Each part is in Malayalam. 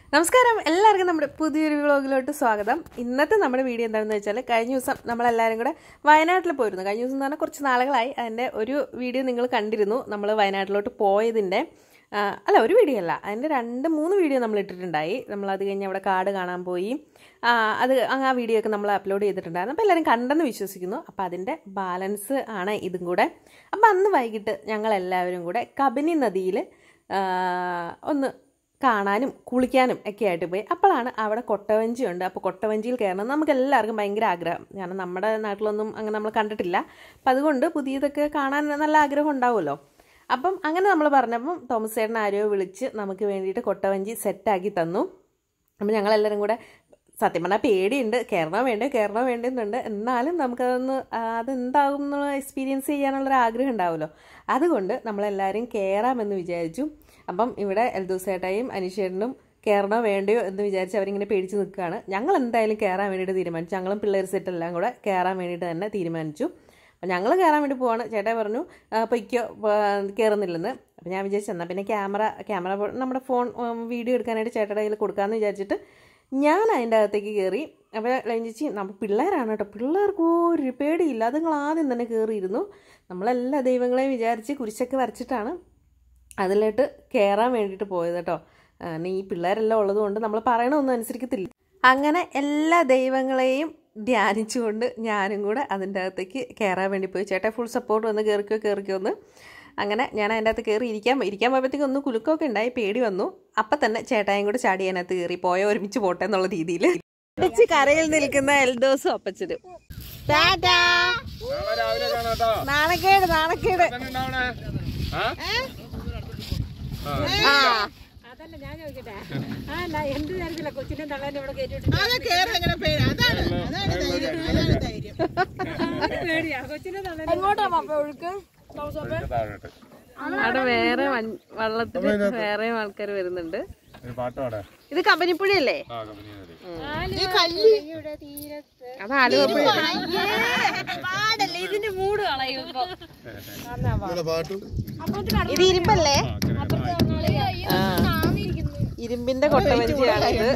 നമസ്കാരം എല്ലാവർക്കും നമ്മുടെ പുതിയൊരു വ്ളോഗിലോട്ട് സ്വാഗതം ഇന്നത്തെ നമ്മുടെ വീഡിയോ എന്താണെന്ന് വെച്ചാൽ കഴിഞ്ഞ ദിവസം നമ്മളെല്ലാവരും കൂടെ വയനാട്ടിൽ പോയിരുന്നു കഴിഞ്ഞ ദിവസം എന്ന് പറഞ്ഞാൽ കുറച്ച് നാളുകളായി അതിൻ്റെ ഒരു വീഡിയോ നിങ്ങൾ കണ്ടിരുന്നു നമ്മൾ വയനാട്ടിലോട്ട് പോയതിൻ്റെ ആ, അല്ല ഒരു വീഡിയോ അല്ല അതിൻ്റെ രണ്ട് മൂന്ന് വീഡിയോ നമ്മൾ ഇട്ടിട്ടുണ്ടായി നമ്മൾ അത് കഴിഞ്ഞ് അവിടെ കാട് കാണാൻ പോയി ആ, അത് അങ്ങ് ആ വീഡിയോ ഒക്കെ നമ്മൾ അപ്ലോഡ് ചെയ്തിട്ടുണ്ടായിരുന്നു അപ്പോൾ എല്ലാവരും കണ്ടെന്ന് വിശ്വസിക്കുന്നു അപ്പോൾ അതിൻ്റെ ബാലൻസ് ആണ് ഇതും കൂടെ അപ്പോൾ അന്ന് വൈകിട്ട് ഞങ്ങൾ എല്ലാവരും കൂടെ കബനി നദിയിൽ ഒന്ന് കാണാനും കുളിക്കാനും ഒക്കെ ആയിട്ട് പോയി അപ്പോഴാണ് അവിടെ കൊട്ടവഞ്ചി ഉണ്ട് അപ്പോൾ കൊട്ടവഞ്ചിയിൽ കയറണം നമുക്ക് എല്ലാവർക്കും ഭയങ്കര ആഗ്രഹം കാരണം നമ്മുടെ നാട്ടിലൊന്നും അങ്ങനെ നമ്മൾ കണ്ടിട്ടില്ല അപ്പം അതുകൊണ്ട് പുതിയതൊക്കെ കാണാൻ നല്ല ആഗ്രഹം ഉണ്ടാവുമല്ലോ അപ്പം അങ്ങനെ നമ്മൾ പറഞ്ഞപ്പം തോമസ് ചേട്ടൻ ആരെയോ വിളിച്ച് നമുക്ക് വേണ്ടിയിട്ട് കൊട്ടവഞ്ചി സെറ്റാക്കി തന്നു അപ്പം ഞങ്ങളെല്ലാവരും കൂടെ സത്യം പറഞ്ഞാൽ പേടിയുണ്ട് കയറണോ വേണ്ടേ കയറണോ വേണ്ടെന്നുണ്ട് എന്നാലും നമുക്കതൊന്ന് ആ, അതെന്താകും എന്നുള്ള എക്സ്പീരിയൻസ് ചെയ്യാനുള്ളൊരു ആഗ്രഹം ഉണ്ടാവുമല്ലോ അതുകൊണ്ട് നമ്മളെല്ലാവരും കയറാമെന്ന് വിചാരിച്ചു അപ്പം ഇവിടെ എൽദൂസേട്ടായും അനീഷേട്ടനും കയറണോ വേണ്ടയോ എന്ന് വിചാരിച്ച് അവരിങ്ങനെ പേടിച്ച് നിൽക്കുകയാണ് ഞങ്ങൾ എന്തായാലും കയറാൻ വേണ്ടിയിട്ട് തീരുമാനിച്ചു ഞങ്ങളും പിള്ളേർ സെറ്റ് എല്ലാം കൂടെ കയറാൻ വേണ്ടിയിട്ട് തന്നെ തീരുമാനിച്ചു അപ്പം ഞങ്ങൾ കയറാൻ വേണ്ടി പോവാണ് ചേട്ടാ പറഞ്ഞു "ആ, പൊയ്ക്കോ ആ, കയറുന്നില്ലെന്ന് അപ്പം ഞാൻ വിചാരിച്ചു എന്നാൽ പിന്നെ ക്യാമറ ക്യാമറ നമ്മുടെ ഫോൺ ഉം, വീഡിയോ എടുക്കാനായിട്ട് ചേട്ടയുടെ കയ്യിൽ കൊടുക്കാമെന്ന് വിചാരിച്ചിട്ട് ഞാൻ അതിൻ്റെ അകത്തേക്ക് കയറി അപ്പോൾ ലഞ്ചിച്ചി നമ്മൾ പിള്ളേരാണ് കേട്ടോ പിള്ളേർക്ക് ഒരു പേടിയില്ല അത് നിങ്ങൾ ആദ്യം തന്നെ കയറിയിരുന്നു നമ്മളെല്ലാ ദൈവങ്ങളെയും വിചാരിച്ച് കുരിശൊക്കെ വരച്ചിട്ടാണ് അതിലോട്ട് കയറാൻ വേണ്ടിയിട്ട് പോയത് കേട്ടോ കാരണം ഈ പിള്ളേരെല്ലാം ഉള്ളതുകൊണ്ട് നമ്മൾ പറയണമൊന്നും അനുസരിക്കത്തില്ല അങ്ങനെ എല്ലാ ദൈവങ്ങളെയും ധ്യാനിച്ചുകൊണ്ട് ഞാനും കൂടെ അതിൻ്റെ അകത്തേക്ക് കയറാൻ വേണ്ടി പോയി ചേട്ടാ ഫുൾ സപ്പോർട്ട് വന്ന് കയറിക്കോ കയറിക്കോ എന്ന് അങ്ങനെ ഞാൻ അതിൻ്റെ അകത്ത് കയറി ഇരിക്കാൻ ഇരിക്കാൻ പോയപ്പോഴത്തേക്ക് ഒന്ന് കുലുക്കമൊക്കെ ഉണ്ടായി പേടി വന്നു അപ്പം തന്നെ ചേട്ടായും കൂടെ ചാടി അതിനകത്ത് കയറി പോയ ഒരുമിച്ച് പോട്ടെ എന്നുള്ള രീതിയിൽ കരയിൽ നിൽക്കുന്ന എൽദോസും അപ്പച്ചനും ടാറ്റാ നാളെ രാവിലെ കാണാട്ടോ നാണക്കേട് നാണക്കേട് തന്നെ ഉണ്ടാവണേ ആ ആ അതല്ല ഞാൻ ചോദിക്കട്ടെ ആ അല്ല എന്ത് തരത്തില്ല കൊച്ചിനെ തള്ളാൻ ഇവിടെ കയറ്റിട്ട് പേടിയാ കൊച്ചിനെ തള്ളാൻ താഴോട്ട് അവിടെ വേറെ വൻ- വള്ളത്തില് വേറെ ആൾക്കാർ വരുന്നുണ്ട് ഒരു പാട്ട് പാടാ ഇത് കമ്പനിപ്പുഴയല്ലേ ആ കമ്പനി മതി അത് ആലുവപ്പുഴ ഇതിന്റെ മൂട് കളയും ഇപ്പൊ ഇത് ഇരുമ്പല്ലേ ആ. ഇരുമ്പിന്റെ കൊട്ടവഞ്ചിയാണിത്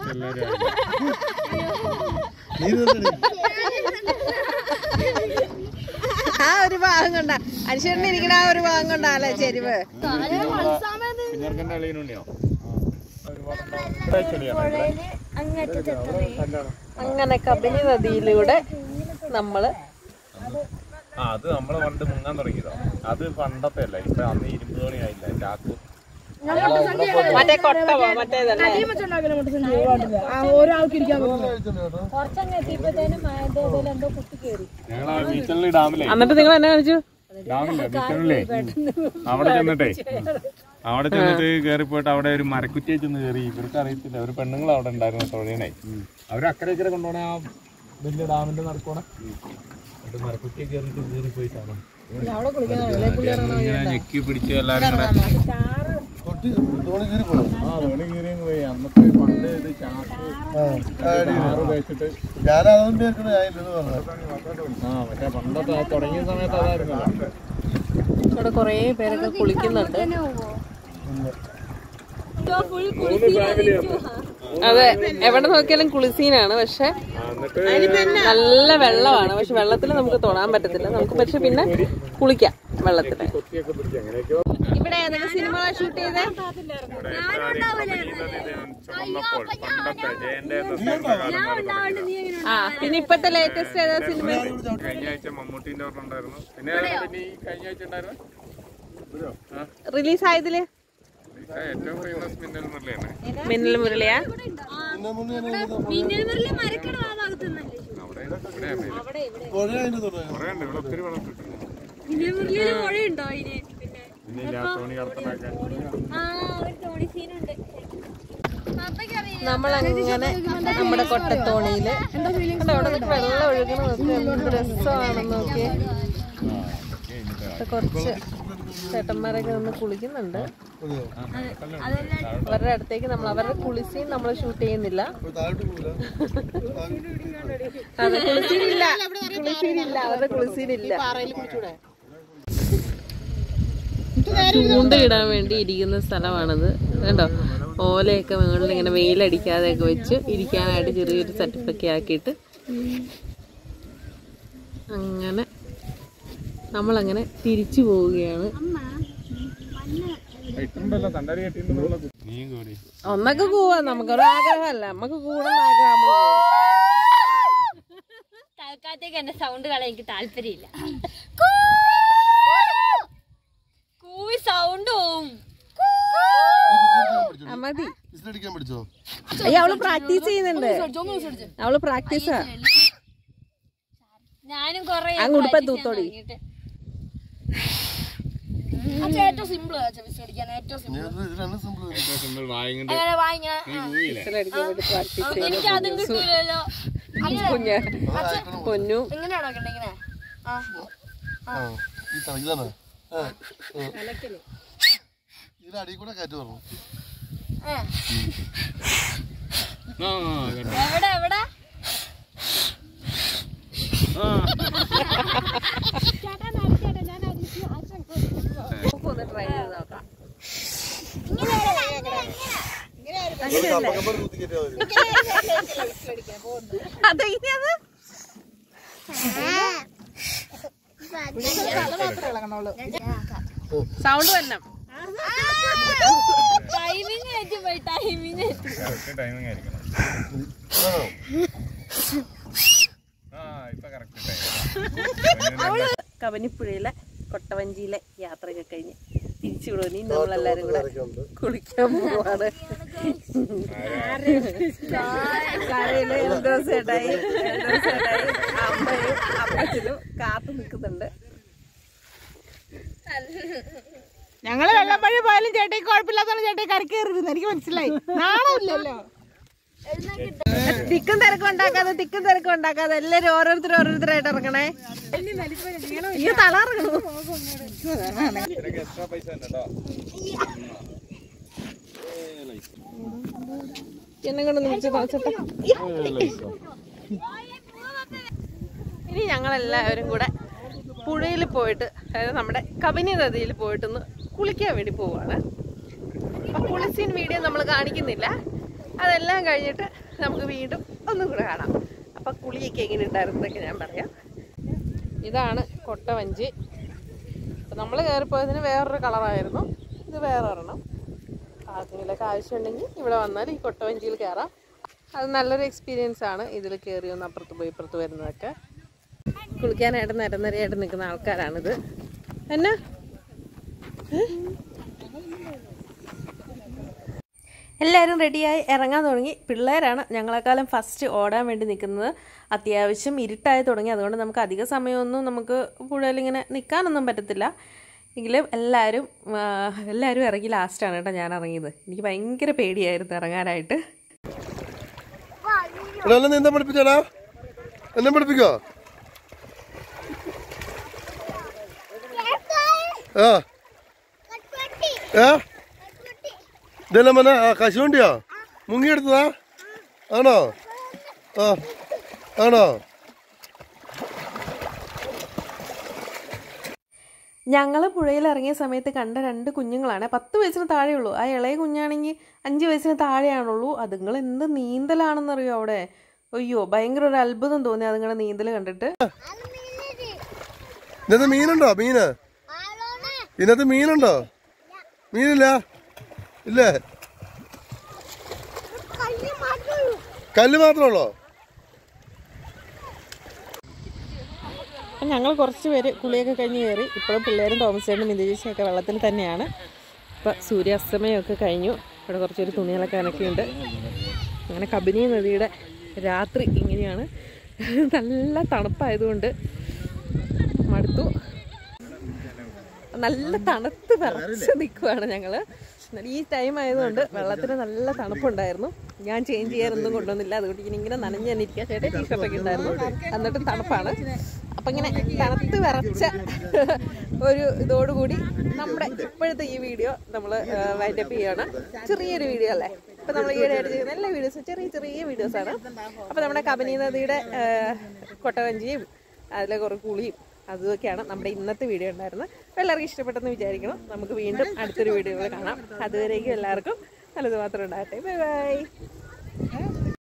ആ ഒരു ഭാഗം കൊണ്ടാ അനുശ്വരന് ഇരിക്കണ ആ ഒരു ഭാഗം കൊണ്ടാല്ലേ ചെരുവ് കുഞ്ഞർക്കൻ്റെ അളിയനുണ്ണിയോ അങ്ങനെ കബനി നദിയിലൂടെ നമ്മള് ആ അത് നമ്മള് പണ്ട് മുങ്ങാൻ തുടങ്ങിയതാ അത് പണ്ടത്തെ അല്ല ഇപ്പൊ അന്ന് ഇരുമ്പ് തോണി ആയില്ല ചാക്കു മറ്റേ കൊട്ടവോ മറ്റേതല്ലേ കുറച്ചങ്ങ് എത്തിയപ്പോഴത്തേനും അതിന്റെ എന്തോ കുത്തി കയറി ഞങ്ങൾ ആ ബീച്ചള്ളി ഡാമിലെ എന്നിട്ട് നിങ്ങൾ എന്നെ കാണിച്ചു ഡാമില്ലേ ബീച്ചള്ളിലേ അവിടെ ചെന്നിട്ടേ അവിടെ ചെന്നിട്ട് കേറി പോയിട്ട് അവിടെ ഒരു മരക്കുറ്റിയെ ചെന്ന് കയറി ഇവർക്ക് അറിയത്തില്ല ഒരു പെണ്ണുങ്ങൾ അവിടെ ഉണ്ടായിരുന്നു തൊഴിയണേ അവര് അക്കരെ ഇക്കരെ കൊണ്ടുപോണേ ആ വലിയ ഡാമിന്റെ നടക്കോണേ എന്നിട്ട് മരക്കുറ്റിയെ കയറിട്ട് കയറി പോയിട്ടാണ് ഇങ്ങനെ ഞെക്കി പിടിച്ച് എല്ലാരും കൂടെ ആ തോണി കയറി അങ്ങ് പോയി അന്നത്തെ പണ്ട് ഇത് ചാക്ക് ചാറ് വെച്ചിട്ട് ഞാനതുകൊണ്ട് ആയില്ലെന്ന് പറഞ്ഞു ആ മറ്റേ പണ്ടത്തെ ആ തുടങ്ങിയ സമയത്ത് അതായിരുന്നു ഇവിടെ കുറേ പേരൊക്കെ കുളിക്കുന്നുണ്ട് അതെ എവിടെ നോക്കിയാലും കുളിസീനാണ് പക്ഷെ എന്നിട്ട് നല്ല വെള്ളമാണ് പക്ഷെ വെള്ളത്തിൽ നമുക്ക് തൊടാൻ പറ്റത്തില്ല നമുക്ക് പക്ഷെ പിന്നെ കുളിക്കാം വെള്ളത്തില് കൊത്തിയൊക്കെ പിടിച്ച് അങ്ങനെയൊക്കെയോ ഇവിടെ ഏതൊക്കെ സിനിമ ഷൂട്ട് ചെയ്തേ ചുമന്നപ്പോൾ പണ്ടത്തെ ജയന്റെ എന്ന സിനിമ കാലം നടന്നത്. ആ പിന്നെ ഇപ്പത്തെ ലേറ്റസ്റ്റ് ഏതാ സിനിമ കഴിഞ്ഞ ആഴ്ച മമ്മൂട്ടിന്റെ ഒരെണ്ണം ഉണ്ടായിരുന്നു പിന്നെ ഏതാ പിന്നെ ഈ കഴിഞ്ഞ ആഴ്ച ഉണ്ടായിരുന്നു ആ, റിലീസ് ആയതില് ഇത് ഏറ്റവും ഫേമസ് മിന്നൽ മുരളിയാണ് മിന്നൽ മുരളിയാ അവിടെ ഇവിടെ പുഴ അതിന് തുടങ്ങി കുറേ ഉണ്ട് ഇവിടെ ഒത്തിരി വെള്ളം കിട്ടുന്നു മുരളിയില് പുഴയുണ്ടോ അതിന് പിന്നെ പിന്നെ ഇല്ല തോണി കടത്തണൊക്കെ ആ ഒരു തോണി സീനുണ്ട് നമ്മളങ്ങനെ നമ്മുടെ കൊട്ടത്തോണിയില് കണ്ടോ, അവിടെ നിന്നൊക്കെ വെള്ളം ഒഴുകണ നോക്കി എന്ത് രസമാണെന്ന് നോക്കി കുറച്ച് ചേട്ടന്മാരൊക്കെ നിന്ന് കുളിക്കുന്നുണ്ട് അവരുടെ അടുത്തേക്ക് നമ്മൾ അവരുടെ കുളിസീൻ നമ്മൾ ഷൂട്ട് ചെയ്യുന്നില്ല താഴോട്ട് പോകില്ല അത് കുളിസീനില്ല കുളിസീനില്ല അവരുടെ കുളിസീനില്ല ചൂണ്ടയിടാൻ വേണ്ടി ഇരിക്കുന്ന സ്ഥലമാണിത് കണ്ടോ ഓലയൊക്കെ മുകളിൽ ഇങ്ങനെ വെയിലടിക്കാതെയൊക്കെ വെച്ച് ഇരിക്കാനായിട്ട് ചെറിയൊരു സെറ്റപ്പൊക്കെ ആക്കിയിട്ട് അങ്ങനെ നമ്മളങ്ങനെ തിരിച്ചു പോവുകയാണ് ഇട്ടുണ്ടല്ലോ തണ്ടടി കെട്ടിട്ടുണ്ടല്ലോ നീ കൂടി ഒന്നൊക്കെ പോവാ നമുക്കൊരു ആഗ്രഹമല്ല നമുക്ക് കൂടുതൽ ആഗ്രഹം നമ്മള് പോവും. തൽക്കാലത്തേക്ക് എന്റെ സൗണ്ട് കളയാൻ എനിക്ക് താല്പര്യമില്ല കൂവി സൗണ്ട് പോവും ആ, മതി വിസിലടിക്കാൻ പഠിച്ചോ അയ്യ അവള് പ്രാക്ടീസ് ചെയ്യുന്നുണ്ട് അവള് പ്രാക്ടീസാ ഞാനും കൊറേ അങ്ങ് ഉടുപ്പ തൂത്തോടി ഏറ്റവും സിമ്പിൾ വിസിലടിക്കാൻ ഏറ്റവും സിമ്പിൾ ഞാൻ രണ്ട് സിമ്പിൾ വായിങ്ങണ്ട് അങ്ങനെ വാങ്ങിങ്ങനെ നീ കൂവിയില്ലേ പ്രാക്ടീസ് എനിക്ക് അതും കിട്ടൂലല്ലോ കുഞ്ഞ പൊന്നു ഇങ്ങനെയാണോ കണ്ടേ ഇങ്ങനെ ആ ആ ഈ തലകിലാണ് ഇതിന്റെ അടിയിൽ കൂടെ കാറ്റ് പറഞ്ഞു ഏ. ആ കേട്ടോ എവിടെ എവിടെ ആ ഒന്ന് ട്രൈ ചെയ്ത് നോക്കാം കപ്പക്കപ്പർ കുത്തി കയറ്റിയാൽ മതി അതെങ്ങനെയത് സൗണ്ട് വരണം ടൈമിങ് ആയിട്ട് പോയി ടൈമിങ് കറക്റ്റ് ടൈമിംഗ് ആയിരിക്കണം ആണോ? ആ ഇപ്പൊ കറക്റ്റ് ടൈം കവനിപ്പുഴയിലെ കൊട്ടവഞ്ചിയിലെ യാത്രയൊക്കെ കഴിഞ്ഞ് തിരിച്ചു വിടുവനി നമ്മളെല്ലാരും കൂടെ ആരൊക്കെയുണ്ട്? കുളിക്കാൻ പോവാണ് കരയില് എൽദോസ് ചേട്ടായി എൽദോസ് ചേട്ടായി അമ്മയും അപ്പച്ചനും കാത്തു നിൽക്കുന്നുണ്ട് ഞങ്ങള് വെള്ളപ്പഴി പോയാലും ചേട്ടി കുഴപ്പമില്ലാത്തോണ്ട് ചേട്ടി കരക്ക് കയറിയിരുന്നു എനിക്ക് മനസ്സിലായി നാണമില്ലല്ലോ തിക്കും തിരക്കും ഉണ്ടാക്കാതെ തിക്കും തിരക്കും ഉണ്ടാക്കാതെ എല്ലാരും ഓരോരുത്തർ ഓരോരുത്തരായിട്ട് ഇറങ്ങണേ ഈ തല ഇറങ്ങണു എക്സ്ട്രാ പൈസ ഉണ്ട് കേട്ടോ എന്നെ കൊണ്ട് വിളിച്ച് തോച്ചട്ടെ ഇനി ഞങ്ങൾ എല്ലാവരും കൂടെ പുഴയിൽ പോയിട്ട് അതായത് നമ്മുടെ കബനി നദിയിൽ പോയിട്ടൊന്ന് കുളിക്കാൻ വേണ്ടി പോവാണ് അപ്പൊ കുളിസീൻ വീഡിയോ നമ്മൾ കാണിക്കുന്നില്ല അതെല്ലാം കഴിഞ്ഞിട്ട് നമുക്ക് വീണ്ടും ഒന്നും കൂടെ കാണാം അപ്പൊ കുളിയൊക്കെ എങ്ങനെ ഉണ്ടായിരുന്നതൊക്കെ ഞാൻ പറയാം ഇതാണ് കൊട്ടവഞ്ചി അപ്പൊ നമ്മൾ കയറിപ്പോയതിന് വേറൊരു കളറായിരുന്നു ഇത് വേറെ ഒരെണ്ണം ആർക്കെങ്കിലൊക്കെ ആവശ്യമുണ്ടെങ്കിൽ ഇവിടെ വന്നാൽ ഈ കൊട്ടവഞ്ചിയിൽ കയറാം അത് നല്ലൊരു എക്സ്പീരിയൻസ് ആണ് ഇതിൽ കയറി ഒന്ന് അപ്പുറത്ത് പോയി ഇപ്പുറത്ത് വരുന്നതൊക്കെ കുളിക്കാനായിട്ട് നിരനിരയായിട്ട് നിൽക്കുന്ന ആൾക്കാരാണിത് എന്നാ എല്ലാവരും റെഡിയായി ഇറങ്ങാൻ തുടങ്ങി പിള്ളേരാണ് ഞങ്ങളെക്കാളും ഫസ്റ്റ് ഓടാൻ വേണ്ടി നിൽക്കുന്നത് അത്യാവശ്യം ഇരുട്ടായി തുടങ്ങി അതുകൊണ്ട് നമുക്ക് അധിക സമയമൊന്നും നമുക്ക് പുഴയിൽ ഇങ്ങനെ നിൽക്കാനൊന്നും പറ്റത്തില്ല എങ്കിലും എല്ലാവരും ആ, എല്ലാവരും ഇറങ്ങി ലാസ്റ്റാണ് കേട്ടോ ഞാൻ ഇറങ്ങിയത് എനിക്ക് ഭയങ്കര പേടിയായിരുന്നു ഇറങ്ങാനായിട്ട് എടാ എന്നെ നീന്താൻ പഠിപ്പിച്ചാടാ എന്നെ പഠിപ്പിക്കോ ആ ഏ ഇതെല്ലാം മന ആ കശുവണ്ടിയോ മുങ്ങിയെടുത്തതാ ആണോ ആ ആണോ ഞങ്ങൾ പുഴയിൽ ഇറങ്ങിയ സമയത്ത് കണ്ട രണ്ട് കുഞ്ഞുങ്ങളാണ് പത്ത് വയസ്സിന് താഴെയുള്ളൂ ആ ഇളയ കുഞ്ഞാണെങ്കിൽ അഞ്ച് വയസ്സിന് താഴെയാണുള്ളൂ അതുങ്ങൾ എന്ത് നീന്തലാണെന്നറിയോ അവിടെ അയ്യോ ഭയങ്കര ഒരു അത്ഭുതം തോന്നി അതുങ്ങളുടെ നീന്തൽ കണ്ടിട്ട് ഇതിനകത്ത് മീനുണ്ടോ മീന് ഇതിനകത്ത് മീനുണ്ടോ മീനില്ല ഇല്ലേ കല്ല് മാത്രമേ ഉള്ളോ അപ്പം ഞങ്ങൾ കുറച്ച് പേര് കുളിയൊക്കെ കഴിഞ്ഞ് കയറി ഇപ്പോഴും പിള്ളേരും തോമസേനും മിന്ദുചേച്ചിയൊക്കെ വെള്ളത്തിൽ തന്നെയാണ് ഇപ്പം സൂര്യാസ്തമയമൊക്കെ കഴിഞ്ഞു ഇവിടെ കുറച്ചൊരു തുണികളൊക്കെ അനക്കിയുണ്ട് അങ്ങനെ കബനി നദിയുടെ രാത്രി ഇങ്ങനെയാണ് നല്ല തണുപ്പായതുകൊണ്ട് മടുത്തു നല്ല തണുത്ത് വിറച്ച് നിൽക്കുവാണ് ഞങ്ങൾ ഈ ടൈം ആയതുകൊണ്ട് വെള്ളത്തിന് നല്ല തണുപ്പുണ്ടായിരുന്നു ഞാൻ ചേഞ്ച് ചെയ്യാനൊന്നും കൊണ്ടുവന്നില്ല അതുകൊണ്ട് ഇങ്ങനെ ഇങ്ങനെ നനഞ്ഞു തന്നെ ഇരിക്കുക ചേട്ടൻ ടീഷർട്ടൊക്കെ ഉണ്ടായിരുന്നു എന്നിട്ടും തണുപ്പാണ് അപ്പം ഇങ്ങനെ തണുത്ത് വിറച്ച ഒരു ഇതോടുകൂടി നമ്മുടെ ഇപ്പോഴത്തെ ഈ വീഡിയോ നമ്മൾ വൈൻഡപ്പ് ചെയ്യാണ് ചെറിയൊരു വീഡിയോ അല്ലേ ഇപ്പം നമ്മൾ ഈയിടെ ആയിട്ട് ചെയ്യുന്ന എല്ലാ വീഡിയോസും ചെറിയ ചെറിയ വീഡിയോസാണ് അപ്പം നമ്മുടെ കബനി നദിയുടെ ആ, കൊട്ടവഞ്ചിയും അതിലെ കുറേ കുളിയും അതൊക്കെയാണ് നമ്മുടെ ഇന്നത്തെ വീഡിയോ ഉണ്ടായിരുന്നത് അപ്പോൾ എല്ലാവർക്കും ഇഷ്ടപ്പെട്ടെന്ന് വിചാരിക്കണം നമുക്ക് വീണ്ടും അടുത്തൊരു വീഡിയോയിൽ കാണാം അതുവരേക്കും എല്ലാവർക്കും നല്ലത് മാത്രം ഉണ്ടാകട്ടെ ബൈ ബൈ